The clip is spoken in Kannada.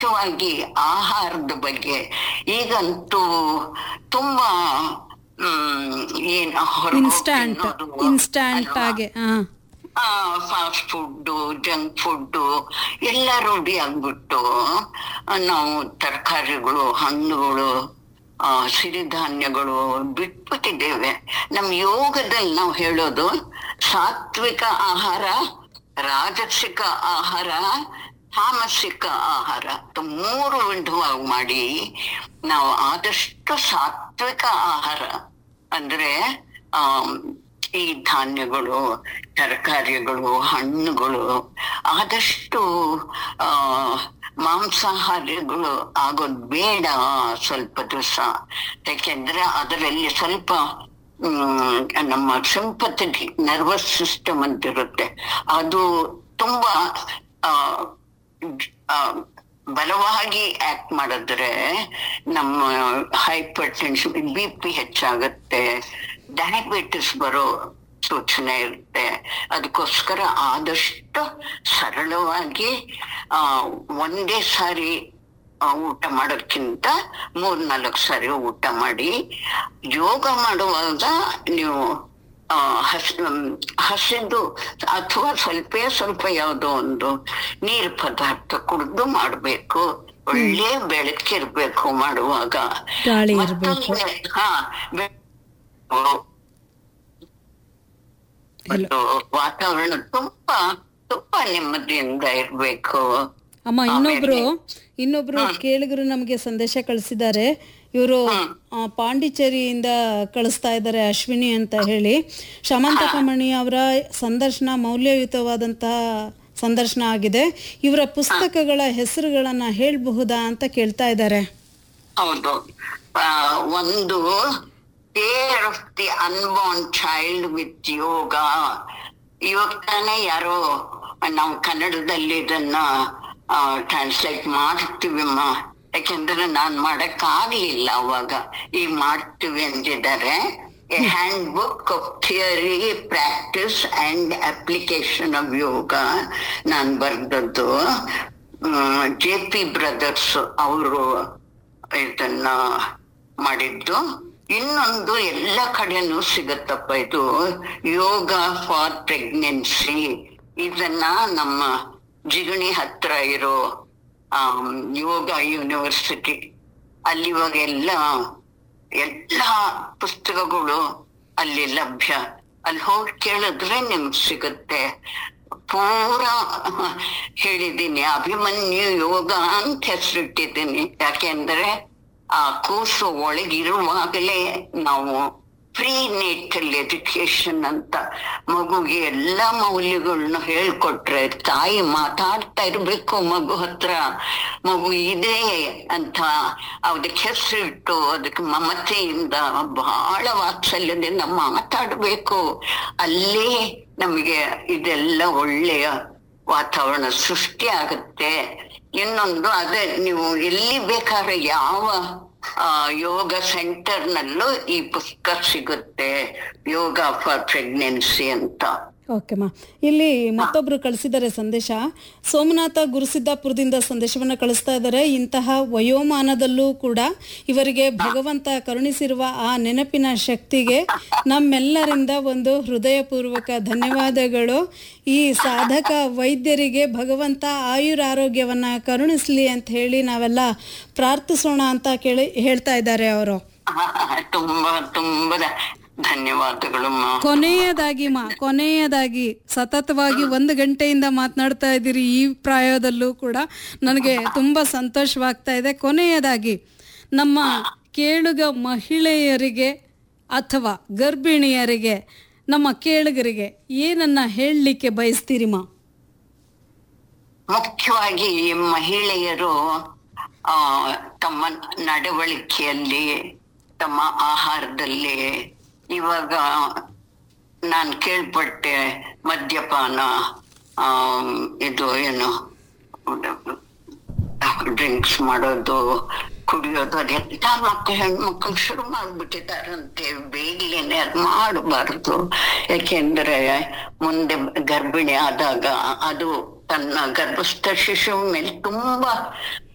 ಮುಖ್ಯವಾಗಿ ಆಹಾರದ ಬಗ್ಗೆ ಈಗಂತೂ ತುಂಬಾ ಹ್ಮ್ ಏನ್ ಹೊರಗ್ ಹೋಗಿ ಇನ್ಸ್ಟ್ಯಾಂಟ್ ತಿನ್ನೋದು ಇನ್ಸ್ಟ್ಯಾಂಟ್ ಅಲ್ವಾ? ಆಗಿ ಹಾ ಫಾಸ್ಟ್ ಫುಡ್ ಜಂಕ್ ಫುಡ್ ಎಲ್ಲ ರೂಢಿ ಆಗ್ಬಿಟ್ಟು ಆ, ನಾವು ತರಕಾರಿಗಳು ಹಣ್ಣುಗಳು ಆ, ಸಿರಿಧಾನ್ಯಗಳು ಬಿಟ್ಬಿಟ್ಟಿದ್ದೇವೆ ನಮ್ ಯೋಗದಲ್ಲಿ ನಾವು ಹೇಳೋದು ಸಾತ್ವಿಕ ಆಹಾರ ರಾಜಸಿಕ ಆಹಾರ ತಾಮಸಿಕ ಆಹಾರ ಅಂತ ಮೂರು ವಿಧವಾಗಿ ಮಾಡಿ ನಾವು ಆದಷ್ಟು ಸಾತ್ವಿಕ ಆಹಾರ ಅಂದ್ರೆ ಆಮ್, ಈ ಧಾನ್ಯಗಳು ತರಕಾರಿಗಳು ಹಣ್ಣುಗಳು ಆದಷ್ಟು ಆ ಮಾಂಸಾಹಾರಿಗಳು ಆಗೋದ್ ಬೇಡ ಸ್ವಲ್ಪ ದಿವಸ ಯಾಕೆಂದ್ರೆ ಅದರಲ್ಲಿ ಸ್ವಲ್ಪ ಹ್ಮ್ ನಮ್ಮ ಸಿಂಪಥೆಟಿಕ್ ನರ್ವಸ್ ಸಿಸ್ಟಮ್ ಅಂತ ಇರುತ್ತೆ ಅದು ತುಂಬಾ ಆ ಆ, ಬಲವಾಗಿ ಆಕ್ಟ್ ಮಾಡಿದ್ರೆ ನಮ್ಮ ಹೈಪರ್ ಟೆನ್ಷನ್ ಬಿ ಪಿ ಹೆಚ್ಚಾಗುತ್ತೆ ಡಯಾಬಿಟಿಸ್ ಬರೋ ಸೂಚನೆ ಇರುತ್ತೆ ಅದಕ್ಕೋಸ್ಕರ ಆದಷ್ಟು ಸರಳವಾಗಿ ಆ ಒಂದೇ ಸಾರಿ ಆ, ಊಟ ಮಾಡೋದ್ಕಿಂತ ಮೂರ್ ನಾಲ್ಕು ಸಾರಿ ಊಟ ಮಾಡಿ ಯೋಗ ಮಾಡುವಾಗ ನೀವು ಆ, ಹಸ್ ಹ್ಮ್, ಹಸಿದು ಅಥವಾ ಸ್ವಲ್ಪ ಸ್ವಲ್ಪ ಯಾವುದೋ ಒಂದು ನೀರು ಪದಾರ್ಥ ಕುಡಿದು ಮಾಡ್ಬೇಕು ಒಳ್ಳೆ ಬೆಳಕಿರ್ಬೇಕು ಮಾಡುವಾಗ ಗಾಳಿ ಇರ್ಬೇಕು. ಮತ್ತೊಂದು, ಹಾ ಬೆ- ಮತ್ತು ವಾತಾವರಣ ತುಂಬಾ ತುಂಬಾ ನೆಮ್ಮದಿಯಿಂದ ಇರ್ಬೇಕು ಅಮ್ಮ ಇನ್ನೊಬ್ರು ಇನ್ನೊಬ್ರು ಕೇಳಿಗರು ನಮಗೆ ಸಂದೇಶ ಕಳಿಸಿದ್ದಾರೆ ಇವರು ಪಾಂಡಿಚೇರಿಯಿಂದ ಕಳಿಸ್ತಾ ಇದ್ದಾರೆ ಅಶ್ವಿನಿ ಅಂತ ಹೇಳಿ ಶಮಂತ ಕಮಣಿ ಅವರ ಸಂದರ್ಶನ ಮೌಲ್ಯಯುತವಾದಂತಹ ಸಂದರ್ಶನ ಆಗಿದೆ ಇವರ ಪುಸ್ತಕಗಳ ಹೆಸರುಗಳನ್ನ ಹೇಳಬಹುದಾ ಅಂತ ಕೇಳ್ತಾ ಇದ್ದಾರೆ ಹೌದು ಆ, ಒಂದು care of the unborn child with yoga ಇವಾಗ ತಾನೇ ಯಾರೋ ನಾವು ಕನ್ನಡದಲ್ಲಿ ಇದನ್ನ ಟ್ರಾನ್ಸ್ಲೇಟ್ ಮಾಡ್ತೀವಿಮ್ಮ ಯಾಕೆಂದ್ರೆ ನಾನ್ ಮಾಡಕ್ ಆಗ್ಲಿಲ್ಲ ಅವಾಗ ಈಗ ಮಾಡ್ತೀವಿ ಅಂದಿದ್ದಾರೆ a hand book of theory practice and application of yoga ನಾನ್ ಬರ್ದದ್ದು ಜೆ ಪಿ ಬ್ರದರ್ಸ್ ಅವರು ಇದನ್ನ ಮಾಡಿದ್ದು ಇನ್ನೊಂದು ಎಲ್ಲ ಕಡೆನೂ ಸಿಗತ್ತಪ್ಪ ಇದು ಯೋಗ ಫಾರ್ ಪ್ರೆಗ್ನೆನ್ಸಿ ಇದನ್ನ ನಮ್ಮ ಜಿಗಣಿ ಹತ್ರ ಇರೋ ಆಮ್, ಯೋಗ ಯೂನಿವರ್ಸಿಟಿ ಅಲ್ಲಿ ಇವಾಗ ಎಲ್ಲ ಎಲ್ಲ ಪುಸ್ತಕಗಳು ಅಲ್ಲಿ ಲಭ್ಯ ಅಲ್ಲಿ ಹೋಗಿ ಕೇಳಿದ್ರೆ ನಿಮ್ಗೆ ಸಿಗುತ್ತೆ ಪೂರಾ ಹೇಳಿದ್ದೀನಿ ಅಭಿಮನ್ಯು ಯೋಗ ಅಂತ ಹೆಸರಿಟ್ಟಿದ್ದೀನಿ ಯಾಕೆಂದ್ರೆ ಆ ಕೂಸು ಒಳಗಿರುವಾಗಲೇ ನಾವು ಪ್ರೀ ನೇಟಲ್ ಎಜುಕೇಶನ್ ಅಂತ ಮಗುಗೆ ಎಲ್ಲ ಮೌಲ್ಯಗಳನ್ನ ಹೇಳ್ಕೊಟ್ರೆ ತಾಯಿ ಮಾತಾಡ್ತಾ ಇರ್ಬೇಕು ಮಗು ಹತ್ರ ಮಗು ಇದೆ ಅಂತ ಅದಕ್ಕೆ ಹೆಸರಿಟ್ಟು ಅದಕ್ಕೆ ಮಮತೆಯಿಂದ ಬಹಳ ವಾತ್ಸಲ್ಯದಿಂದ ಮಾತಾಡ್ಬೇಕು ಅಲ್ಲೇ ನಮಗೆ ಇದೆಲ್ಲ ಒಳ್ಳೆಯ ವಾತಾವರಣ ಸೃಷ್ಟಿ ಆಗುತ್ತೆ ಇನ್ನೊಂದು ಅದೇ ನೀವು ಎಲ್ಲಿ ಬೇಕಾದ್ರೆ ಯಾವ ಆ, ಯೋಗ ಸೆಂಟರ್ ನಲ್ಲೂ ಈ ಪುಸ್ತಕ ಸಿಗುತ್ತೆ ಯೋಗ ಫಾರ್ ಪ್ರೆಗ್ನೆನ್ಸಿ ಅಂತ ಓಕೆಮ್ಮ ಇಲ್ಲಿ ಮತ್ತೊಬ್ರು ಕಳಿಸಿದ್ದಾರೆ ಸಂದೇಶ ಸೋಮನಾಥ ಗುರುಸಿದ್ದಾಪುರದಿಂದ ಸಂದೇಶವನ್ನ ಕಳಿಸ್ತಾ ಇದ್ದಾರೆ ಇಂತಹ ವಯೋಮಾನದಲ್ಲೂ ಕೂಡ ಇವರಿಗೆ ಭಗವಂತ ಕರುಣಿಸಿರುವ ಆ ನೆನಪಿನ ಶಕ್ತಿಗೆ ನಮ್ಮೆಲ್ಲರಿಂದ ಒಂದು ಹೃದಯಪೂರ್ವಕ ಧನ್ಯವಾದಗಳು ಈ ಸಾಧಕ ವೈದ್ಯರಿಗೆ ಭಗವಂತ ಆಯುರಾರೋಗ್ಯವನ್ನ ಕರುಣಿಸ್ಲಿ ಅಂತ ಹೇಳಿ ನಾವೆಲ್ಲ ಪ್ರಾರ್ಥಿಸೋಣ ಅಂತ ಕೇಳಿ ಹೇಳ್ತಾ ಇದ್ದಾರೆ ಅವರು ತುಂಬಾ ತುಂಬಾ ಧನ್ಯವಾದಗಳು ಮಾ ಕೊನೆಯದಾಗಿ ಮಾ ಕೊನೆಯದಾಗಿ ಸತತವಾಗಿ ಒಂದು ಗಂಟೆಯಿಂದ ಮಾತನಾಡ್ತಾ ಇದ್ದೀರಿ ಈ ಪ್ರಾಯದಲ್ಲೂ ಕೂಡ ನನಗೆ ತುಂಬ ಸಂತೋಷವಾಗ್ತಾ ಇದೆ ಕೊನೆಯದಾಗಿ ನಮ್ಮ ಕೇಳುಗ ಮಹಿಳೆಯರಿಗೆ ಅಥವಾ ಗರ್ಭಿಣಿಯರಿಗೆ ನಮ್ಮ ಕೇಳುಗರಿಗೆ ಏನನ್ನ ಹೇಳಲಿಕ್ಕೆ ಬಯಸ್ತೀರಿ ಮಾ ಮುಖ್ಯವಾಗಿ ಮಹಿಳೆಯರು ಆ ತಮ್ಮ ನಡವಳಿಕೆಯಲ್ಲಿ ತಮ್ಮ ಆಹಾರದಲ್ಲಿ ಇವಾಗ ನಾನು ಕೇಳ್ಪಟ್ಟೆ ಮದ್ಯಪಾನ ಆ ಇದು ಏನು ಡ್ರಿಂಕ್ಸ್ ಮಾಡೋದು ಕುಡಿಯೋದು ಅದೆಲ್ಲ ಮಕ್ಕಳು ಹೆಣ್ಮಕ್ಳು ಶುರು ಮಾಡ್ಬಿಟ್ಟಿದ್ದಾರಂತೆ ಬೇಗನೆ ಅದ್ ಮಾಡಬಾರ್ದು ಯಾಕೆಂದ್ರೆ ಮುಂದೆ ಗರ್ಭಿಣಿ ಆದಾಗ ಅದು ತನ್ನ ಗರ್ಭಸ್ಥ ಶಿಶುವಿನ ಮೇಲೆ ತುಂಬಾ